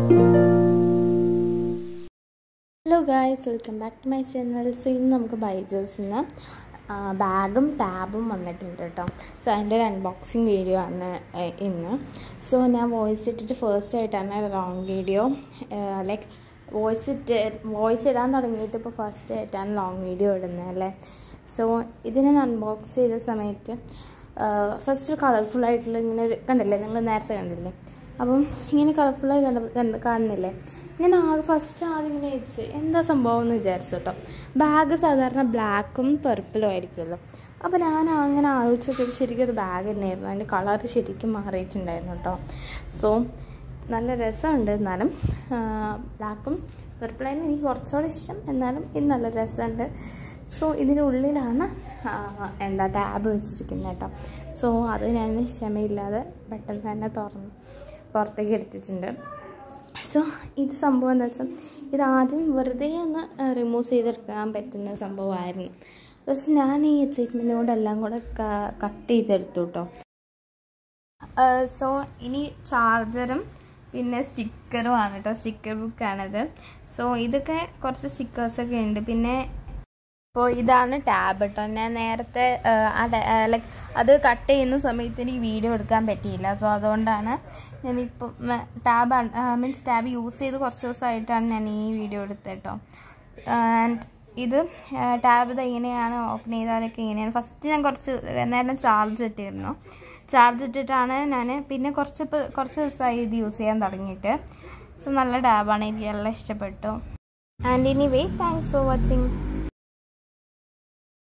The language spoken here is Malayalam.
hello guys welcome back to my channel so ഇന്ന് നമുക്ക് ബൈജേഴ്സിൽ നിന്ന് ബാഗും ടാബും വന്നിട്ടുണ്ട് കേട്ടോ സോ അതിൻ്റെ ഒരു അൺബോക്സിങ് വീഡിയോ ആണ് ഏഹ്, ഇന്ന് സോ ഞാൻ വോയിസ് ഇട്ടിട്ട് ഫസ്റ്റ് ആയിട്ടാണ് ലോങ് വീഡിയോ ലൈക്ക് വോയിസ് ഇട്ട് വോയിസ് ഇടാൻ തുടങ്ങിയിട്ട് ഇപ്പോൾ ഫസ്റ്റ് ആയിട്ടാണ് ലോങ് വീഡിയോ ഇടുന്നത് അല്ലേ സോ ഇത് ഞാൻ അൺബോക്സ് ചെയ്ത സമയത്ത് ഫസ്റ്റ് കളർഫുൾ ആയിട്ടുള്ള ഇങ്ങനെ ഒരു കണ്ടില്ലേ നിങ്ങൾ നേരത്തെ കണ്ടില്ലേ അപ്പം ഇങ്ങനെ കളർഫുള്ളായി കണ്ട കണ്ട് കാണുന്നില്ലേ ഞാൻ ആകെ ഫസ്റ്റ് ആദ്യം ഇങ്ങനെ വെച്ച് എന്താ സംഭവം എന്ന് വിചാരിച്ചു കേട്ടോ ബാഗ് സാധാരണ ബ്ലാക്കും പർപ്പിളും ആയിരിക്കുമല്ലോ അപ്പോൾ ഞാൻ അങ്ങനെ ആലോചിച്ചപ്പോൾ ശരിക്കും അത് ബാഗ് തന്നെയായിരുന്നു അതിൻ്റെ കളർ ശരിക്കും മാറിയിട്ടുണ്ടായിരുന്നു കേട്ടോ സോ നല്ല രസമുണ്ട് എന്നാലും ബ്ലാക്കും പർപ്പിളായിരുന്നു എനിക്ക് കുറച്ചുകൂടെ ഇഷ്ടം എന്നാലും ഇത് നല്ല രസമുണ്ട് സോ ഇതിനുള്ളിലാണ് ആ, എന്താ ടാബ് വെച്ചിരിക്കുന്നത് കേട്ടോ സോ അത് ഞാൻ ക്ഷമയില്ലാതെ പെട്ടെന്ന് തന്നെ തുറന്ന് പുറത്തേക്ക് എടുത്തിട്ടുണ്ട് സോ ഇത് സംഭവം എന്താ വെച്ചാൽ ഇത് ആദ്യം വെറുതെ ഒന്ന് റിമൂവ് ചെയ്തെടുക്കാൻ പറ്റുന്ന സംഭവമായിരുന്നു പക്ഷെ ഞാൻ ഈ എക്സൈറ്റ്മെൻറ്റ് കൊണ്ട് എല്ലാം കൂടെ കട്ട് ചെയ്തെടുത്തു കേട്ടോ സോ ഇനി ചാർജറും പിന്നെ സ്റ്റിക്കറുമാണ് കേട്ടോ സ്റ്റിക്കർ ബുക്കാണിത് സോ ഇതൊക്കെ കുറച്ച് സ്റ്റിക്കേഴ്സൊക്കെ ഉണ്ട് പിന്നെ അപ്പോൾ ഇതാണ് ടാബ് കേട്ടോ ഞാൻ നേരത്തെ ലൈക്ക് അത് കട്ട് ചെയ്യുന്ന സമയത്ത് എനിക്ക് വീഡിയോ എടുക്കാൻ പറ്റിയില്ല സോ അതുകൊണ്ടാണ് ഞാനിപ്പം ടാബ് മീൻസ് ടാബ് യൂസ് ചെയ്ത് കുറച്ച് ദിവസമായിട്ടാണ് ഞാൻ ഈ വീഡിയോ എടുത്തത് കേട്ടോ ആൻഡ് ഇത് ടാബ് ഇത് എങ്ങനെയാണ് ഓപ്പൺ ചെയ്താലൊക്കെ എങ്ങനെയാണ് ഫസ്റ്റ് ഞാൻ കുറച്ച് നേരം ചാർജ് ഇട്ടിരുന്നു ചാർജ് ഇട്ടിട്ടാണ് ഞാൻ പിന്നെ കുറച്ച് ഇപ്പം കുറച്ച് ദിവസമായി ഇത് യൂസ് ചെയ്യാൻ തുടങ്ങിയിട്ട് സോ നല്ല ടാബാണ് എനിക്ക് നല്ല ഇഷ്ടപ്പെട്ടു and anyway thanks for watching